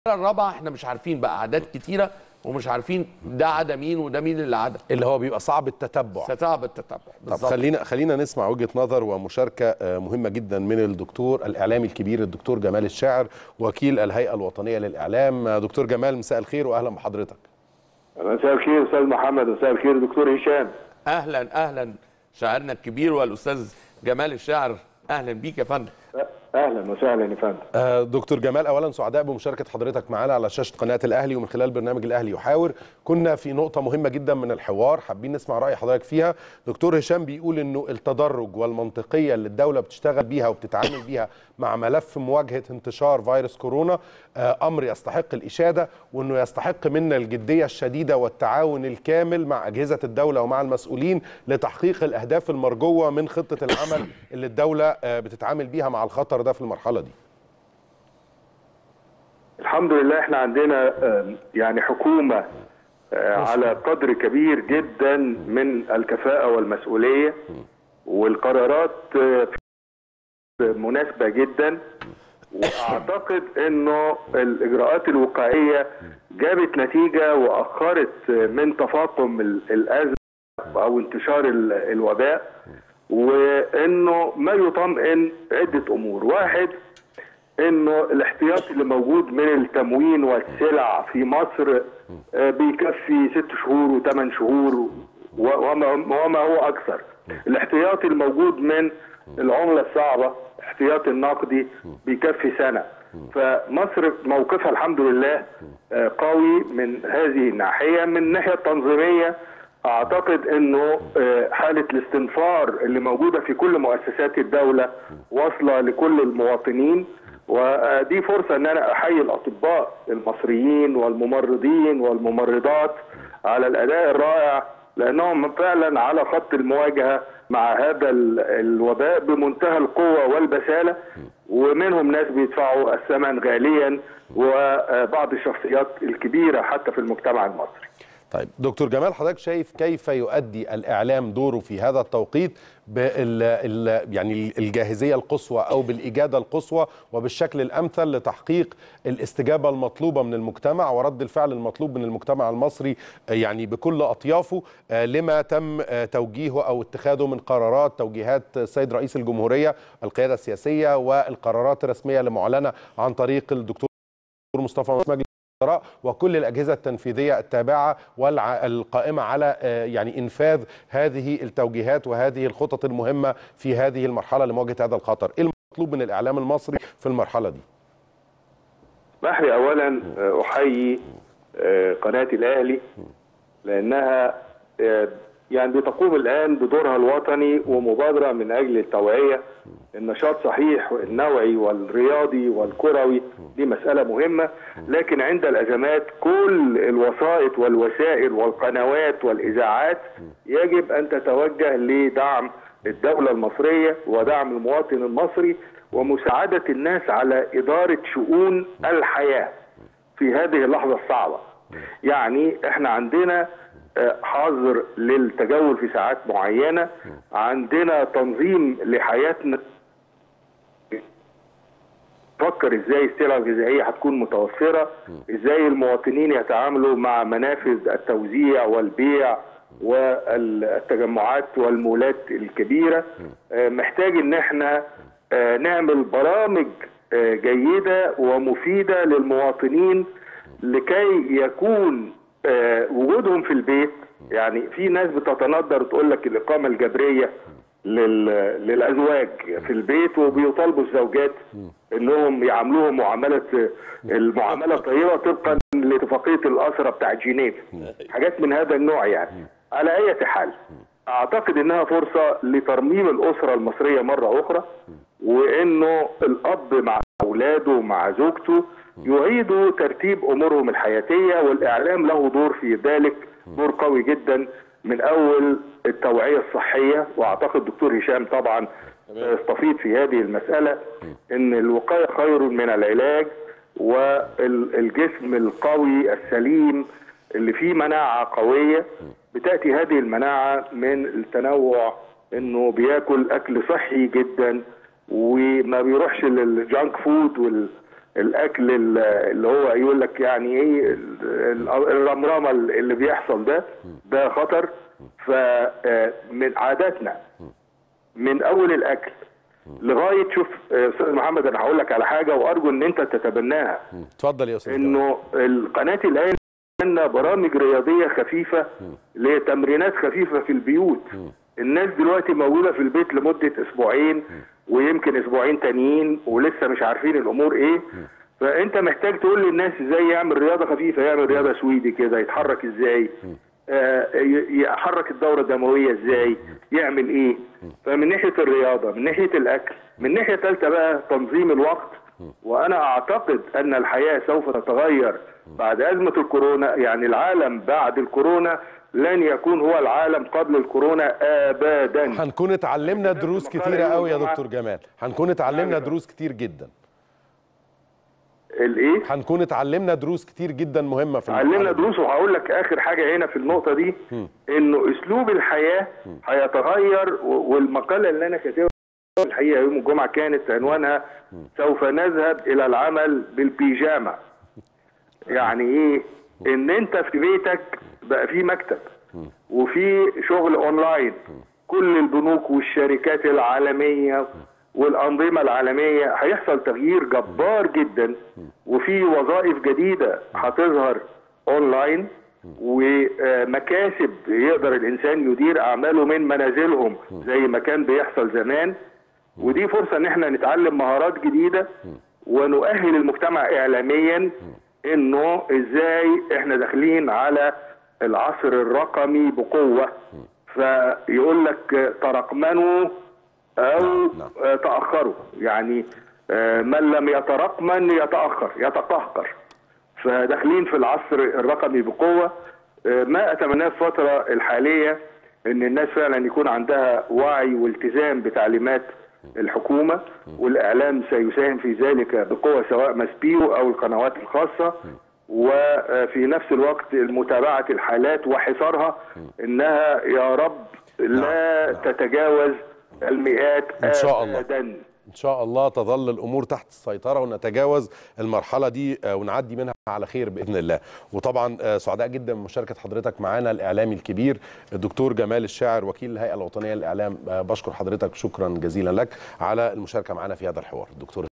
الرابعه احنا مش عارفين بقى اعداد كتيره ومش عارفين ده عدا مين وده مين اللي عدا اللي هو بيبقى صعب التتبع ستعب التتبع طب بالظبط خلينا خلينا نسمع وجهه نظر ومشاركه آه، مهمه جدا من الدكتور الاعلامي الكبير الدكتور جمال الشاعر وكيل الهيئه الوطنيه للاعلام آه، دكتور جمال مساء الخير واهلا بحضرتك مساء الخير استاذ محمد مساء الخير دكتور هشام اهلا اهلا شاعرنا الكبير والاستاذ جمال الشاعر اهلا بيك يا فندم اهلا وسهلا يا فندم آه، دكتور جمال اولا سعداء بمشاركه حضرتك معانا على شاشه قناه الاهلي ومن خلال برنامج الاهلي يحاور كنا في نقطه مهمه جدا من الحوار حابين نسمع راي حضرتك فيها دكتور هشام بيقول انه التدرج والمنطقيه اللي الدوله بتشتغل بيها وبتتعامل بيها مع ملف مواجهه انتشار فيروس كورونا آه، امر يستحق الاشاده وانه يستحق منا الجديه الشديده والتعاون الكامل مع اجهزه الدوله ومع المسؤولين لتحقيق الاهداف المرجوه من خطه العمل اللي الدوله آه، بتتعامل بيها مع الخطر ده في المرحله دي الحمد لله احنا عندنا آه، يعني حكومه آه، على قدر كبير جدا من الكفاءه والمسؤوليه والقرارات آه، مناسبه جدا واعتقد انه الاجراءات الوقائيه جابت نتيجه واخرت من تفاقم ال- الازمه او انتشار ال- الوباء وانه ما يطمئن عده امور واحد انه الاحتياطي اللي موجود من التموين والسلع في مصر آه، بيكفي ست شهور وثمان شهور و- وما, وما هو اكثر الاحتياطي الموجود من العمله الصعبه احتياطي النقدي بيكفي سنه فمصر موقفها الحمد لله آه، قوي من هذه الناحيه من الناحيه التنظيميه اعتقد انه آه، حاله الاستنفار اللي موجوده في كل مؤسسات الدوله واصله لكل المواطنين ودي فرصه ان انا احيي الاطباء المصريين والممرضين والممرضات على الاداء الرائع لانهم فعلا على خط المواجهه مع هذا ال- الوباء بمنتهى القوه والبساله ومنهم ناس بيدفعوا الثمن غاليا وبعض الشخصيات الكبيره حتى في المجتمع المصري طيب دكتور جمال حضرتك شايف كيف يؤدي الاعلام دوره في هذا التوقيت بال ال- يعني الجاهزيه القصوى او بالاجاده القصوى وبالشكل الامثل لتحقيق الاستجابه المطلوبه من المجتمع ورد الفعل المطلوب من المجتمع المصري آه، يعني بكل اطيافه آه، لما تم آه، توجيهه او اتخاذه من قرارات توجيهات السيد رئيس الجمهوريه القياده السياسيه والقرارات الرسميه اللي معلنه عن طريق الدكتور مصطفى مجلس الوزراء وكل الاجهزه التنفيذيه التابعه والقائمه على آه، يعني انفاذ هذه التوجيهات وهذه الخطط المهمه في هذه المرحله لمواجهه هذا الخطر، ايه المطلوب من الاعلام المصري في المرحله دي؟ اسمح لي اولا آه، احيي آه، قناه الاهلي لانها آه، يعني بتقوم الان بدورها الوطني ومبادره من اجل التوعيه النشاط صحيح النوعي والرياضي والكروي دي مساله مهمه لكن عند الازمات كل الوسائط والوسائل والقنوات والاذاعات يجب ان تتوجه لدعم الدوله المصريه ودعم المواطن المصري ومساعده الناس على اداره شؤون الحياه في هذه اللحظه الصعبه يعني احنا عندنا آه، حظر للتجول في ساعات معينه عندنا تنظيم لحياتنا فكر ازاي السلع الغذائيه هتكون متوفره ازاي المواطنين يتعاملوا مع منافذ التوزيع والبيع والتجمعات والمولات الكبيره آه، محتاج ان احنا آه، نعمل برامج آه، جيده ومفيده للمواطنين لكي يكون آه، وجودهم في البيت يعني في ناس بتتندر تقول لك الاقامه الجبريه لل... للازواج في البيت وبيطالبوا الزوجات انهم يعاملوهم معامله المعامله الطيبه طبقا لاتفاقيه الاسره بتاع جنيف حاجات من هذا النوع يعني على اي حال اعتقد انها فرصه لترميم الاسره المصريه مره اخرى وانه الاب مع اولاده ومع زوجته يعيدوا ترتيب امورهم الحياتيه والاعلام له دور في ذلك دور قوي جدا من اول التوعيه الصحيه واعتقد دكتور هشام طبعا يستفيد في هذه المساله ان الوقايه خير من العلاج والجسم القوي السليم اللي فيه مناعه قويه بتاتي هذه المناعه من التنوع انه بياكل اكل صحي جدا وما بيروحش للجانك فود وال الاكل ال- اللي هو يقول لك يعني ايه ال- ال- الرمرمه اللي بيحصل ده ده خطر فمن عاداتنا من اول الاكل لغايه شوف آه، استاذ محمد انا هقول لك على حاجه وارجو ان انت تتبناها اتفضل يا استاذ جمال. انه القناه الان عندنا برامج رياضيه خفيفه اللي هي تمرينات خفيفه في البيوت الناس دلوقتي موجوده في البيت لمده اسبوعين ويمكن اسبوعين تانيين ولسه مش عارفين الامور ايه فانت محتاج تقول للناس ازاي يعمل رياضه خفيفه يعمل رياضه سويدي كده يتحرك ازاي آه، ي- يحرك الدوره الدمويه ازاي يعمل ايه فمن ناحيه الرياضه من ناحيه الاكل من ناحيه ثالثه بقى تنظيم الوقت وانا اعتقد ان الحياه سوف تتغير بعد ازمه الكورونا يعني العالم بعد الكورونا لن يكون هو العالم قبل الكورونا ابدا هنكون اتعلمنا دروس مقالة كتيره يوم قوي يا الجمعة. دكتور جمال هنكون اتعلمنا نعم. دروس كتير جدا الايه هنكون اتعلمنا دروس كتير جدا مهمه في علمنا المرحلة دي. دروس وهقول لك اخر حاجه هنا في النقطه دي انه اسلوب الحياه هيتغير و- والمقاله اللي انا كاتبها الحقيقه يوم الجمعه كانت عنوانها سوف نذهب الى العمل بالبيجامه يعني ايه ان انت في بيتك بقى في مكتب وفي شغل اونلاين كل البنوك والشركات العالميه والانظمه العالميه هيحصل تغيير جبار جدا وفي وظائف جديده هتظهر اونلاين ومكاسب يقدر الانسان يدير اعماله من منازلهم زي ما كان بيحصل زمان ودي فرصه ان احنا نتعلم مهارات جديده ونؤهل المجتمع اعلاميا انه ازاي احنا داخلين على العصر الرقمي بقوه فيقول لك ترقمنوا او نعم. آه، تاخروا يعني آه، من لم يترقمن يتاخر يتقهقر فداخلين في العصر الرقمي بقوه آه، ما اتمناه في الفتره الحاليه ان الناس فعلا يكون عندها وعي والتزام بتعليمات الحكومه والاعلام سيساهم في ذلك بقوه سواء ماسبيرو او القنوات الخاصه وفي نفس الوقت متابعه الحالات وحصارها انها يا رب لا تتجاوز المئات إن شاء الله. أبداً. ان شاء الله تظل الامور تحت السيطره ونتجاوز المرحله دي آه، ونعدي منها على خير باذن الله وطبعا آه، سعداء جدا بمشاركه حضرتك معانا الاعلامي الكبير الدكتور جمال الشاعر وكيل الهيئه الوطنيه للاعلام آه، بشكر حضرتك شكرا جزيلا لك على المشاركه معنا في هذا الحوار الدكتور